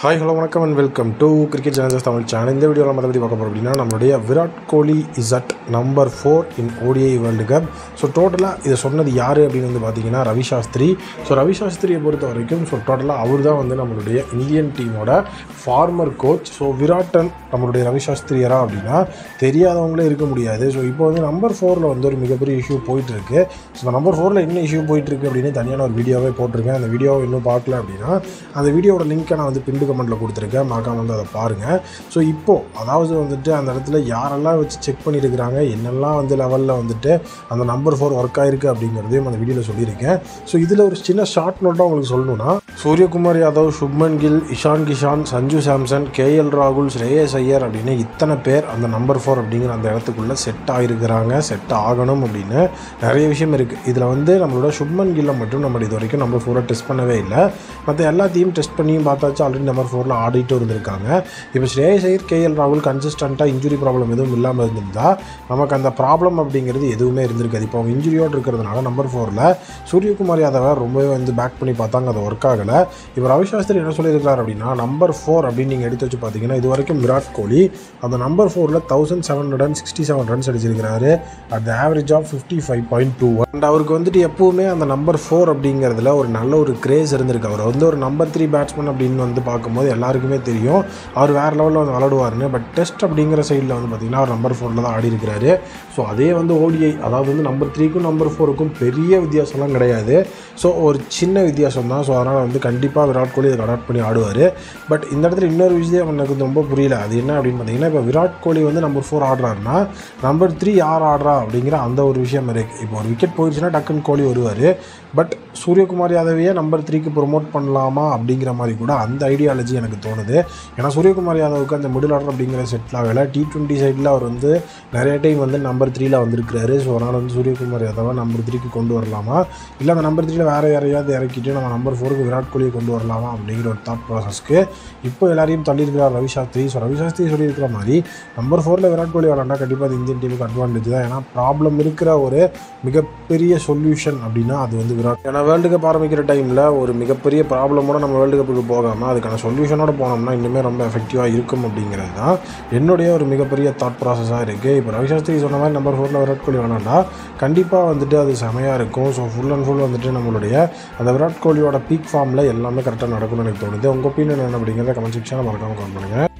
hi hello வணக்கம் and welcome to cricket channels Tamil channel இந்த வீடியோவில் மற்ற பற்றி பார்க்க போகிறோம் அப்படின்னா நம்மளுடைய Virat Kohli is at number four in ODI world cup so டோட்டலாக இதை சொன்னது யார் அப்படின்னு வந்து பார்த்தீங்கன்னா ரவி சாஸ்திரி ஸோ ரவி சாஸ்திரியை பொறுத்த வரைக்கும் ஸோ டோட்டலாக அவர் தான் வந்து நம்மளுடைய இந்தியன் டீமோட ஃபார்மர் கோச் ஸோ விராட்டன் நம்மளுடைய ரவி சாஸ்திரியரா அப்படின்னா தெரியாதவங்களே இருக்க முடியாது ஸோ இப்போ வந்து நம்பர் ஃபோரில் வந்து ஒரு மிகப்பெரிய இஷ்யூ போயிட்டு இருக்கு ஸோ நம்பர் ஃபோரில் என்ன இஷ்யூ போயிட்டு இருக்கு அப்படின்னு தனியான ஒரு வீடியோவே போட்டிருக்கேன் அந்த வீடியோவை இன்னும் பார்க்கல அப்படின்னா அந்த வீடியோட லிங்க்கை நான் வந்து பிண்டு கமெண்ட்டில் கொடுத்துருக்கேன் மறக்காம வந்து அதை பாருங்கள் ஸோ இப்போது அதாவது வந்துட்டு அந்த இடத்துல யாரெல்லாம் வச்சு செக் பண்ணியிருக்கிறாங்க என்னெல்லாம் வந்து லெவலில் வந்துட்டு அந்த நம்பர் ஃபோர் ஒர்க் ஆயிருக்கு அப்படிங்கிறதையும் அந்த வீடியோவில் சொல்லியிருக்கேன் ஸோ இதில் ஒரு சின்ன ஷார்ட் நோட்டாக உங்களுக்கு சொல்லணும்னா சூரியகுமார் யாதவ் சுப்மன் கில் இஷான் கிஷான் சஞ்சு சாம்சன் கேஎல் ராகுல் ஸ்ரேயஸ் ஐயர் அப்படின்னு இத்தனை பேர் அந்த நம்பர் ஃபோர் அப்படிங்கிற அந்த இடத்துக்குள்ளே செட் ஆகிருக்கிறாங்க செட் ஆகணும் அப்படின்னு நிறைய விஷயம் இருக்குது இதில் வந்து நம்மளோட சுப்மன் கில்லை மட்டும் நம்ம இது வரைக்கும் நம்பர் ஃபோரை டெஸ்ட் பண்ணவே இல்லை மற்ற எல்லாத்தையும் டெஸ்ட் பண்ணியும் பார்த்தாச்சு ஆல்ரெடி நம்பர் ஃபோரில் ஆடிட்டு இருந்திருக்காங்க இப்போ ஸ்ரேயஸ் ஐயர் கேஎல் ராகுல் கன்சிஸ்டண்ட்டாக இன்ஜுரி ப்ராப்ளம் எதுவும் இல்லாமல் இருந்திருந்தா நமக்கு அந்த ப்ராப்ளம் அப்படிங்கிறது எதுவுமே இருந்திருக்காது இப்போ அவங்க இன்ஜுரியோடு இருக்கிறதுனால நம்பர் ஃபோரில் சூரியகுமார் யாதவை ரொம்பவே வந்து பேக் பண்ணி பார்த்தாங்க அது ஒர்க் ஆகலை இப்போ ரவி சாஸ்திரி என்ன சொல்லியிருக்காரு அப்படின்னா நம்பர் ஃபோர் அப்படின்னு நீங்கள் எடுத்து வச்சு பார்த்தீங்கன்னா இது வரைக்கும் விராட் கோலி அந்த நம்பர் ஃபோரில் thousand seven hundred and sixty seven runs அடிச்சிருக்கிறாரு at the average of fifty five point two and அவருக்கு வந்துட்டு எப்போவுமே அந்த நம்பர் ஃபோர் அப்படிங்கிறதுல ஒரு நல்ல ஒரு கிரேஸ் இருந்திருக்கு அவர் வந்து ஒரு நம்பர் த்ரீ பேட்ஸ்மேன் அப்படின்னு வந்து பார்க்கும்போது எல்லாருக்குமே தெரியும் அவர் வேறு லெவலில் வந்து விளாடுவார்னு பட் டெஸ்ட் அப்படிங்கிற சைடில் வந்து பார்த்திங்கன்னா அவர் நம்பர் ஃபோரில் தான் ஆடி இருக்கிறாரு ஸோ அதே வந்து ஓடிஐ அதாவது வந்து நம்பர் த்ரீக்கும் நம்பர் ஃபோருக்கும் பெரிய வித்தியாசம்லாம் கிடையாது ஸோ ஒரு சின்ன வித்தியாசம் தான் ஸோ அதனால் வந்து கண்டிப்பாக விராட் கோலி இதை அடாப்ட் பண்ணி ஆடுவார் பட் இந்த இடத்துல இன்னொரு விஷயம் எனக்கு வந்து ரொம்ப புரியல அது என்ன அப்படின்னு பார்த்தீங்கன்னா இப்போ விராட் கோலி வந்து நம்பர் ஃபோர் ஆடுறாருன்னா நம்பர் த்ரீ யார் ஆடுறா அப்படிங்கிற அந்த ஒரு விஷயம் இருக்குது இப்போ ஒரு விக்கெட் போயிடுச்சுன்னா டக்குன்னு கோலி வருவார் பட் சூரியகுமார் யாதவையே நம்பர் த்ரீக்கு ப்ரொமோட் பண்ணலாமா அப்படிங்கிற மாதிரி கூட அந்த ஐடியாலஜி எனக்கு தோணுது ஏன்னா சூரியகுமார் யாதவுக்கு அந்த மிடில் ஆர்டர் அப்படிங்கிற செட்டில் ஆகலை டி டுவெண்ட்டி சைடில் அவர் வந்து நிறைய டைம் வந்து நம்பர் த்ரீல வந்திருக்கிறாரு ஸோ அதனால் வந்து சூரியகுமார் யாதவை நம்பர் த்ரீக்கு கொண்டு வரலாமா இல்லை அந்த நம்பர் த்ரீல வேறு யாரையாவது இறக்கிட்டு நம்ம நம்பர் ஃபோருக்கு விராட் கோலியை கொண்டு வரலாமா அப்படிங்கிற ஒரு தாட் ப்ராசஸ்க்கு இப்போ எல்லாரையும் தள்ளியிருக்கிறார் ரவி சாஸ்திரி ஸோ ரவி சாஸ்திரி சொல்லியிருக்கிற மாதிரி நம்பர் ஃபோரில் விராட் கோலி விளாண்டா கண்டிப்பாக அது இந்தியன் டீமுக்கு அட்வான்டேஜ் தான் ஏன்னா ப்ராப்ளம் இருக்கிற ஒரு மிகப்பெரிய சொல்யூஷன் அப்படின்னா அது வந்து விராட் ஏன்னா வேர்ல்டு கப் ஆரம்பிக்கிற டைமில் ஒரு மிகப்பெரிய ப்ராப்ளமோட நம்ம வேர்ல்டு கப்புக்கு போகாமல் அதுக்கான சொல்யூஷனோட போனோம்னா இன்னுமே ரொம்ப எஃபெக்டிவாக இருக்கும் அப்படிங்கிறது தான் என்னுடைய ஒரு மிகப்பெரிய தாட் ப்ராசஸாக இருக்குது இப்போ ரவி சாஸ்திரி சொன்ன மாதிரி நம்பர் ஃபோரில் விராட் கோலி விளாண்டா கண்டிப்பாக வந்துட்டு அது செமையாக இருக்கும் ஸோ ஃபுல் அண்ட் ஃபுல் வந்துட்டு நம்மளுடைய அந்த விராட் கோலியோட பீக் ஃபார்மில் எல்லாமே கரெக்டாக நடக்கும்னு எனக்கு தோணுது உங்கள் ஒப்பீனியன் என்ன அப்படிங்கிறத கமெண்ட் செக்ஷனில் மறக்காமல் கமெண்ட் பண்ணுங்கள்